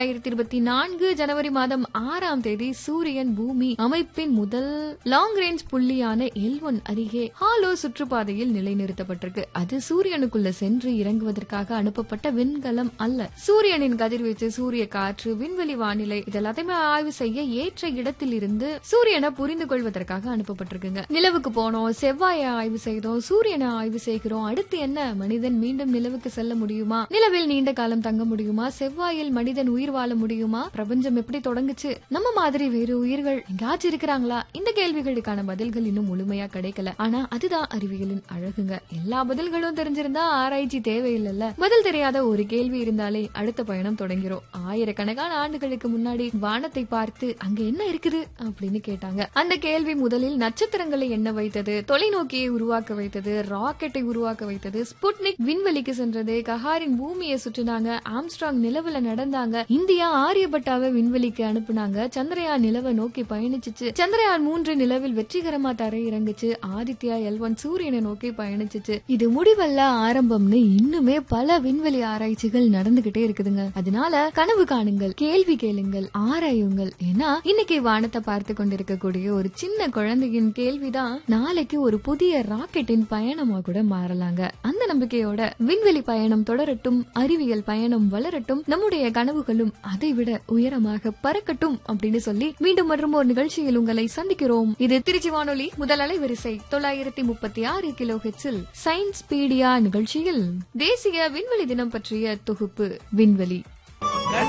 இரண்டாயிரத்தி இருபத்தி நான்கு ஜனவரி மாதம் ஆறாம் தேதி சூரியன் பூமி அமைப்பின் முதல் லாங் ரேஞ்ச் புள்ளியான எல் ஒன் அருகே ஹாலோ சுற்றுப்பாதையில் நிலைநிறுத்தப்பட்டிருக்கு அது சூரியனுக்குள்ள சென்று இறங்குவதற்காக அனுப்பப்பட்ட விண்கலம் அல்ல சூரியனின் கதிர்வீச்சு சூரிய காற்று விண்வெளி வானிலை இதெல்லாத்தையுமே ஆய்வு செய்ய ஏற்ற இடத்தில் இருந்து சூரியனை புரிந்து கொள்வதற்காக அனுப்பப்பட்டிருக்குங்க நிலவுக்கு போனோம் செவ்வாயை ஆய்வு செய்தோம் சூரியனை ஆய்வு செய்கிறோம் அடுத்து என்ன மனிதன் மீண்டும் நிலவுக்கு செல்ல முடியுமா நிலவில் நீண்ட காலம் தங்க முடியுமா செவ்வாயில் மனிதன் உயிர் வாழ முடியுமா பிரபஞ்சம் எப்படி தொடங்குச்சு நம்ம மாதிரி வேறு உயிர்கள் எங்காச்சும் இருக்கிறாங்களா இந்த கேள்விகளுக்கான பதில்கள் இன்னும் முழுமையா கிடைக்கல ஆனா அதுதான் அறிவியலின் அழகுங்க எல்லா பதில்களும் தெரிஞ்சிருந்தா ஆராய்ச்சி தேவையில்லைல்ல பதில் தெரியாத ஒரு கேள்வி இருந்தாலே அடுத்த பயணம் தொடங்கிறோம் ஆயிரக்கணக்கான ஆண்டுகளுக்கு முன்னாடி வானத்தை பார்த்து அங்க என்ன இருக்குது அப்படின்னு கேட்டாங்க அந்த கேள்வி முதலில் நட்சத்திரங்களை எண்ண வைத்தது தொலைநோக்கியை உருவாக்க வைத்தது ராக்கெட்டை உருவாக்க வைத்தது ஸ்புட்னிக் விண்வெளிக்கு சென்றது கஹாரின் பூமியை சுற்றினாங்க ஆம்ஸ்ட்ராங் நிலவுல நடந்தாங்க இந்தியா ஆரியபட்டாவை விண்வெளிக்கு அனுப்புனாங்க சந்திரயான் நிலவை நோக்கி பயணிச்சுச்சு சந்திரயான் மூன்று நிலவில் வெற்றிகரமா தரை இறங்குச்சு ஆதித்யா எல் ஒன் சூரியனை நோக்கி பயணிச்சுச்சு இது முடிவல்ல ஆரம்பம்னு இன்னுமே பல விண்வெளி ஆராய்ச்சிகள் நடந்துகிட்டே இருக்குதுங்க அதனால கனவு காணுங்கள் கேள்வி கேளுங்கள் ஆராயுங்கள் ஏன்னா இன்னைக்கு வானத்தை பார்த்து கொண்டிருக்கக்கூடிய ஒரு சின்ன குழந்தையின் கேள்விதான் நாளைக்கு ஒரு புதிய ராக்கெட்டின் பயணமா கூட மாறலாங்க அந்த நம்பிக்கையோட விண்வெளி பயணம் தொடரட்டும் அறிவியல் பயணம் வளரட்டும் நம்முடைய கனவுகளும் அதைவிட உயரமாக பறக்கட்டும் அப்படின்னு சொல்லி மீண்டும் மற்றும் ஒரு நிகழ்ச்சியில் உங்களை சந்திக்கிறோம் இது திருச்சி வானொலி முதல் அலைவரிசை தொள்ளாயிரத்தி முப்பத்தி ஆறு கிலோ ஹெச்சில் சயின்ஸ் பீடியா நிகழ்ச்சியில் தேசிய விண்வெளி தினம் பற்றிய தொகுப்பு விண்வெளி